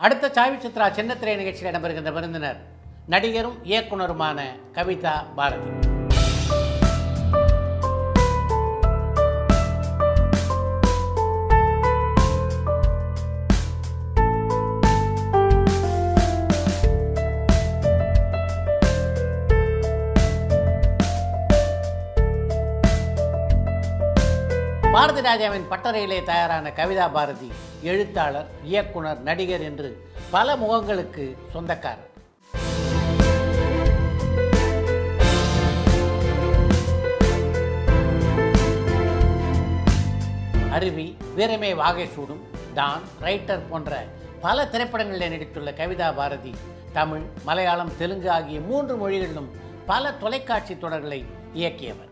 அடுத்த சாவி சித்ரா சின்னத்திரை நிகழ்ச்சியில் இடம்பெறுகின்ற விருந்தினர் நடிகரும் இயக்குனருமான கவிதா பாரதி பாரதி ராஜாவின் பட்டறையிலே தயாரான கவிதா பாரதி எழுத்தாளர் இயக்குனர் நடிகர் என்று பல முகங்களுக்கு சொந்தக்காரர் அருவி வீரமே வாகை சூடும் டான் ரைட்டர் போன்ற பல திரைப்படங்களில் நடித்துள்ள கவிதா பாரதி தமிழ் மலையாளம் தெலுங்கு ஆகிய மூன்று மொழிகளிலும் பல தொலைக்காட்சி தொடர்களை இயக்கியவர்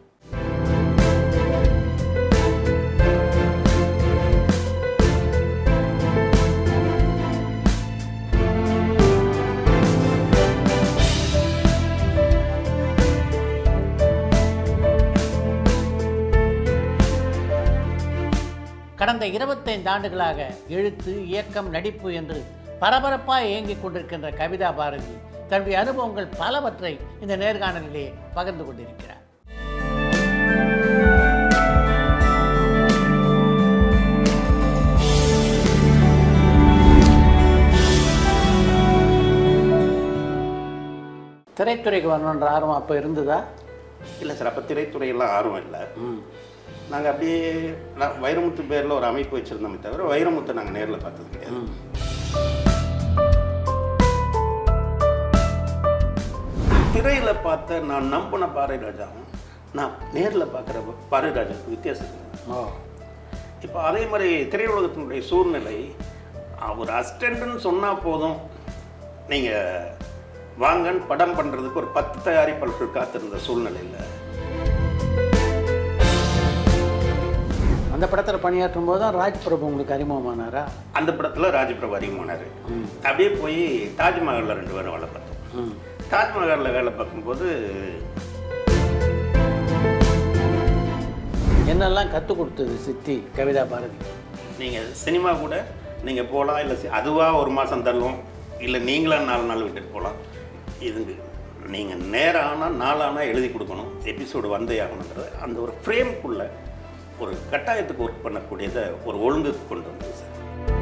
கடந்த இருபத்தைந்து ஆண்டுகளாக எழுத்து இயக்கம் நடிப்பு என்று பரபரப்பாக இயங்கிக் கொண்டிருக்கின்ற கவிதா பாரதி தன்னுடைய அனுபவங்கள் பலவற்றை இந்த நேர்காணலிலே பகிர்ந்து கொண்டிருக்கிறார் திரைத்துறைக்கு வரணுன்ற ஆர்வம் அப்போ இருந்ததா இல்லை சார் அப்போ திரைத்துறையெல்லாம் ஆர்வம் இல்லை நாங்கள் அப்படியே நான் வைரமுத்து பேரில் ஒரு அமைப்பு வச்சுருந்தோமே தவிர வைரமுத்தை நாங்கள் நேரில் பார்த்தது கிடையாது திரையில் பார்த்த நான் நம்பின பாரதி ராஜாவும் நான் நேரில் பார்க்குற பாரதி ராஜாவுக்கு வித்தியாசம் இருக்கு. ஓ இப்போ அதே மாதிரி திரையுலகத்தினுடைய சூழ்நிலை அவர் அசிஸ்டண்ட்டுன்னு சொன்னால் போதும் நீங்கள் வாங்கன்னு படம் பண்ணுறதுக்கு ஒரு பத்து தயாரிப்பாளர்கள் காத்திருந்த சூழ்நிலையில் அந்த படத்தில் பணியாற்றும் போது தான் ராஜ் பிரபு உங்களுக்கு அறிமுகமானாரா அந்த படத்தில் ராஜபிரபு அறிமுகமானார் அப்படியே போய் தாஜ்மஹாலில் ரெண்டு பேரும் வேலை பார்த்தோம் ம் தாஜ்மஹாலில் வேலை பார்க்கும்போது என்னெல்லாம் கற்றுக் கொடுத்தது சித்தி கவிதா பாரதி நீங்கள் சினிமா கூட நீங்கள் போகலாம் இல்லை அதுவாக ஒரு மாதம் தள்ளுவோம் இல்லை நீங்களா நாலு நாள் விட்டுட்டு போகலாம் இதுங்க நீங்கள் நேரம் ஆனால் நாளானா எழுதி கொடுக்கணும் எபிசோடு வந்தே ஆகணுன்றது அந்த ஒரு ஃப்ரேம்குள்ளே ஒரு கட்டாயத்துக்கு ஒர்க் பண்ணக்கூடியதை ஒரு ஒழுங்குக்கு கொண்டு வந்தது சார்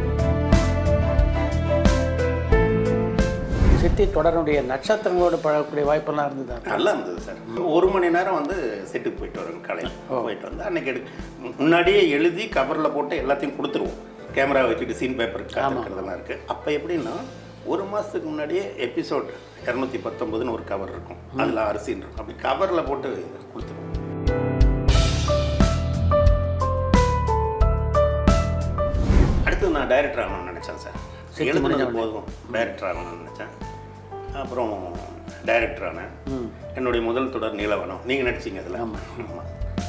சித்தி தொடருடைய நட்சத்திரங்களோடு பழகக்கூடிய வாய்ப்பெல்லாம் இருந்ததா நல்லா இருந்தது சார் ஒரு மணி நேரம் வந்து செட்டுக்கு போயிட்டு வரோங்க காலையில் போயிட்டு வந்து அன்னைக்கு எடு முன்னாடியே எழுதி கவரில் போட்டு எல்லாத்தையும் கொடுத்துருவோம் கேமரா வச்சுட்டு சீன் பேப்பர் காத்துக்கிறதெல்லாம் இருக்குது அப்போ எப்படின்னா ஒரு மாதத்துக்கு முன்னாடியே எபிசோட் இரநூத்தி பத்தொம்பதுன்னு ஒரு கவர் இருக்கும் அதில் அரிசின்னு இருக்கும் அப்படி கவரில் போட்டு கொடுத்துருவோம் அடுத்து நான் டைரக்டர் ஆகணும்னு நினச்சேன் சார் எழுதுனது போதும் டைரக்டர் ஆகணும்னு நினச்சேன் அப்புறம் டைரக்டர் ஆனேன் ம் என்னுடைய முதல் தொடர் நீலவனம் நீங்கள் நடிச்சீங்க அதில் ஆமாம்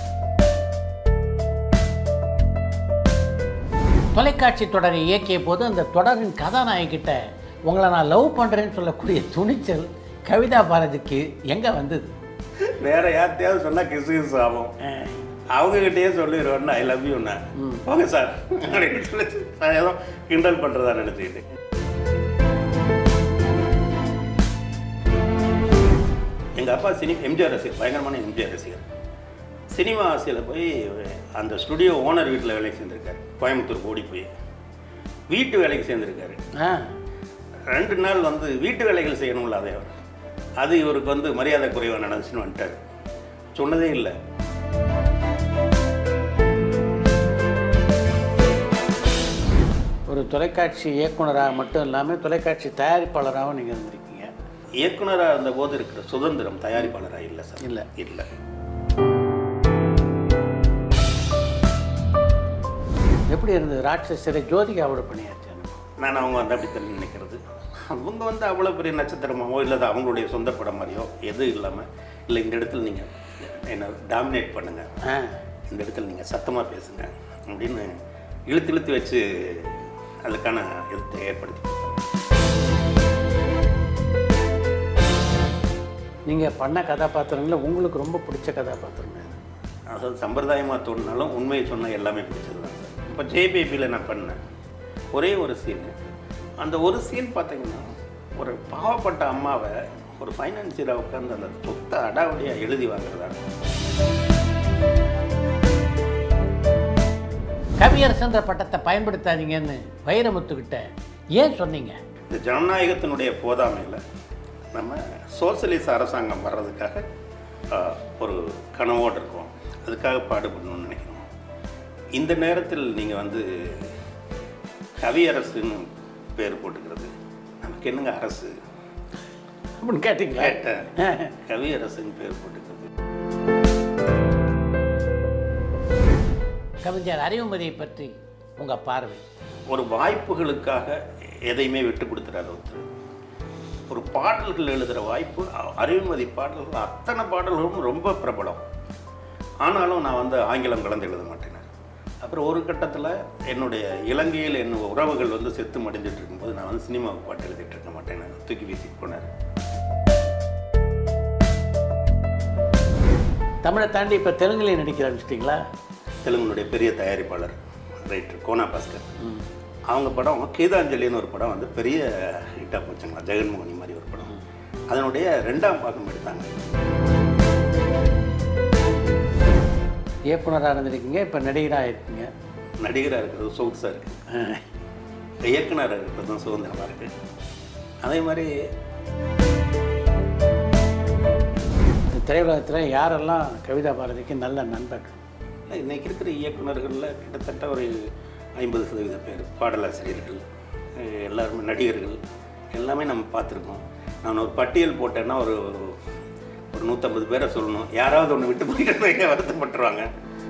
தொலைக்காட்சி தொடரை இயக்கிய போது அந்த தொடரின் கதாநாயகிட்ட உங்களை நான் லவ் பண்ணுறேன்னு சொல்லக்கூடிய துணிச்சல் கவிதா பாரதிக்கு எங்கே வந்தது வேற யார்கிட்டயாவது சொன்னால் கிசு கிசு ஆகும் அவங்ககிட்டயே சொல்லிடுவேன் ஐ லவ் யூண்ணா போங்க சார் அப்படின்னு சொல்லி நான் ஏதோ கிண்டல் பண்ணுறதா நினச்சிக்கிட்டு எங்கள் அப்பா சினி எம்ஜிஆர் ரசிகர் பயங்கரமான எம்ஜிஆர் ரசிகர் சினிமா ஆசையில் போய் அந்த ஸ்டுடியோ ஓனர் வீட்டில் வேலைக்கு சேர்ந்துருக்காரு கோயம்புத்தூர் ஓடி போய் வீட்டு வேலைக்கு சேர்ந்துருக்காரு ஆ ரெண்டு நாள் வந்து வீட்டு வேலைகள் செய்யணும்ல அதே அவர் அது இவருக்கு வந்து மரியாதை குறைவாக நடந்துச்சுன்னு வந்துட்டார் சொன்னதே இல்லை ஒரு தொலைக்காட்சி இயக்குனராக மட்டும் இல்லாமல் தொலைக்காட்சி தயாரிப்பாளராகவும் நீங்கள் இருந்திருக்கீங்க இயக்குனராக இருந்தபோது இருக்கிற சுதந்திரம் தயாரிப்பாளராக இல்லை சார் இல்லை இல்லை எப்படி இருந்தது ராட்சசரை ஜோதிகாவோட பணியாச்சு நான் அவங்க வந்து அப்படி தள்ளி நினைக்கிறது அவங்க வந்து அவ்வளோ பெரிய நட்சத்திரமாவோ இல்லை அது அவங்களுடைய சொந்த படம் மாதிரியோ எதுவும் இல்லாமல் இல்லை இந்த இடத்துல நீங்கள் என்னை டாமினேட் பண்ணுங்கள் ஆ இந்த இடத்துல நீங்கள் சத்தமாக பேசுங்க அப்படின்னு இழுத்து இழுத்து வச்சு அதுக்கான இதை ஏற்படுத்தி நீங்கள் பண்ண கதாபாத்திரங்களில் உங்களுக்கு ரொம்ப பிடிச்ச கதாபாத்திரம் எது? அதாவது சம்பிரதாயமாக தோணினாலும் உண்மையை சொன்னால் எல்லாமே பிடிச்சது தான் சார் இப்போ ஜேபிபியில் நான் பண்ணேன் ஒரே ஒரு சீனு அந்த ஒரு சீன் பார்த்தீங்கன்னா ஒரு பாவப்பட்ட அம்மாவை ஒரு ஃபைனான்சியராக உட்காந்து அந்த சொத்தை அடாவடியாக எழுதி வாங்குறதா இருக்கும். கவியரசன்ற பட்டத்தை பயன்படுத்தாதீங்கன்னு வைரமுத்துக்கிட்ட ஏன் சொன்னீங்க இந்த ஜனநாயகத்தினுடைய போதாமையில் நம்ம சோசியலிச அரசாங்கம் வர்றதுக்காக ஆஹ், ஒரு கனவோடு இருக்கோம் அதுக்காக பாடுபடணும்னு நினைக்கிறோம் இந்த நேரத்தில் நீங்கள் வந்து கவியரசுன்னு பேர் போட்டுக்கிறது நமக்கு என்னங்க அரசு அப்படின்னு கேட்டீங்களா கேட்டேன் கவியரசுன்னு பேர் போட்டுக்கிறது கவிஞர் அறிவுமதியை பற்றி உங்க பார்வை ஒரு வாய்ப்புகளுக்காக எதையுமே விட்டு கொடுத்துறாரு ஒருத்தர் ஒரு பாடல்கள் எழுதுகிற வாய்ப்பு அ- அறிவுமதி பாடல்கள் அத்தனை பாடல்களும் ரொம்ப பிரபலம் ஆனாலும் நான் வந்து ஆங்கிலம் கலந்து எழுத மாட்டேன் அப்புறம் ஒரு கட்டத்தில் என்னுடைய இலங்கையில் என் உறவுகள் வந்து செத்து மடிஞ்சிட்டு இருக்கும்போது நான் வந்து சினிமாவுக்கு பாட்டு எழுதிட்டு இருக்க மாட்டேன் தூக்கி வீசிட்டு போனார் தமிழை தாண்டி இப்போ தெலுங்குலேயும் நடிக்கிற ஆரம்பிச்சிட்டிங்களா தெலுங்குனுடைய பெரிய தயாரிப்பாளர் ரைட்டர் கோனா பாஸ்கர் அவங்க படம் கீதாஞ்சலின்னு ஒரு படம் வந்து பெரிய ஹிட்டாக போச்சுங்களா ஜெகன்மோகனி மாதிரி ஒரு படம் அதனுடைய ரெண்டாம் பாகம் எடுத்தாங்க இயக்குனராக இருந்திருக்கீங்க இப்போ நடிகராக இருக்கீங்க நடிகராக இருக்கிறது சொகுசாக இருக்குது இயக்குனராக இருக்கிறது தான் சுதந்திரமாக இருக்குது அதே மாதிரி இந்த திரையுலகத்தில் யாரெல்லாம் கவிதா பாரதிக்கு நல்ல நண்பர்கள் இன்னைக்கு இருக்கிற இயக்குனர்களில் கிட்டத்தட்ட ஒரு ஐம்பது சதவீத பேர் பாடலாசிரியர்கள் அஹ் எல்லாருமே நடிகர்கள் எல்லாமே நம்ம பார்த்துருக்கோம் நான் ஒரு பட்டியல் போட்டேன்னா ஒரு ஒரு நூற்றம்பது பேரை சொல்லணும் யாராவது ஒன்று விட்டு போயிட்டு வருத்தப்பட்டுருவாங்க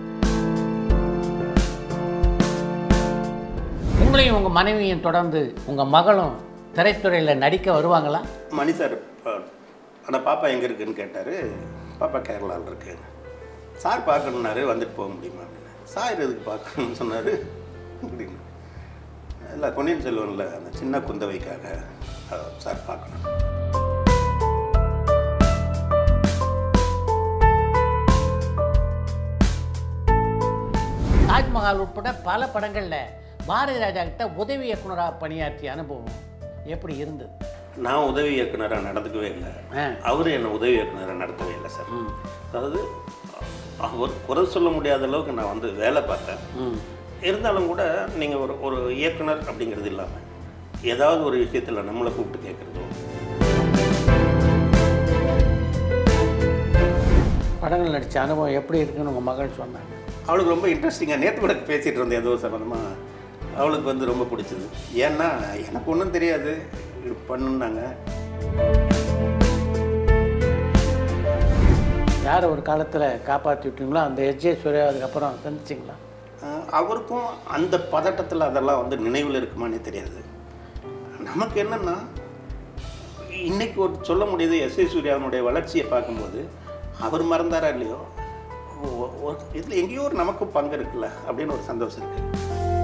உங்களையும் உங்கள் மனைவியும் தொடர்ந்து உங்கள் மகளும் திரைத்துறையில் நடிக்க வருவாங்களா மணி சார் இப்போ அந்த பாப்பா எங்கே இருக்குன்னு கேட்டார் பாப்பா கேரளாவில் இருக்கு சார் பார்க்கணுன்னாரு வந்துட்டு போக முடியுமா அப்படின்னு சார் எதுக்கு பார்க்கணும்னு சொன்னார் அப்படின்னு இல்லை பொன்னியின் செல்வனில் அந்த சின்ன குந்தவைக்காக அஹ், சார் பார்க்கணும் தாஜ்மஹால் உட்பட பல படங்களில் பாரதி ராஜா கிட்ட உதவி இயக்குனராக பணியாற்றிய அனுபவம் எப்படி இருந்தது நான் உதவி இயக்குனராக நடந்துக்கவே இல்லை ஆ அவர் என்னை உதவி இயக்குனராக நடத்தவே இல்லை சார் அதாவது அவர் குறை சொல்ல முடியாத அளவுக்கு நான் வந்து வேலை பார்த்தேன் ம் இருந்தாலும் கூட நீங்கள் ஒரு ஒரு இயக்குனர் அப்படிங்கிறது இல்லாமல் ஏதாவது ஒரு விஷயத்தில் நம்மளை கூப்பிட்டு கேட்குறதோ படங்கள் நடித்த அனுபவம் எப்படி இருக்குன்னு உங்கள் மகள் சொன்னாங்க அவளுக்கு ரொம்ப இன்ட்ரெஸ்டிங்காக நேற்று கூட பேசிகிட்டு இருந்தேன் ஏதோ சம்மந்தமாக அவளுக்கு வந்து ரொம்ப பிடிச்சது ஏன்னா எனக்கு ஒன்றும் தெரியாது இது பண்ணுனாங்க யார் ஒரு காலத்தில் காப்பாற்றி விட்டீங்களோ அந்த எஸ்ஜே சூர்யா அதுக்கப்புறம் சந்திச்சிங்களா அஹ் அவருக்கும் அந்த பதட்டத்தில் அதெல்லாம் வந்து நினைவில் இருக்குமானே தெரியாது நமக்கு என்னென்னா இன்னைக்கு ஒரு சொல்ல முடியுது எஸ் ஏ சூர்யாவினுடைய வளர்ச்சியை பார்க்கும்போது அவர் மறந்தாரா இல்லையோ இதில் எங்கேயோ ஒரு நமக்கும் பங்கு இருக்குல்ல அப்படின்னு ஒரு சந்தோஷம் இருக்குது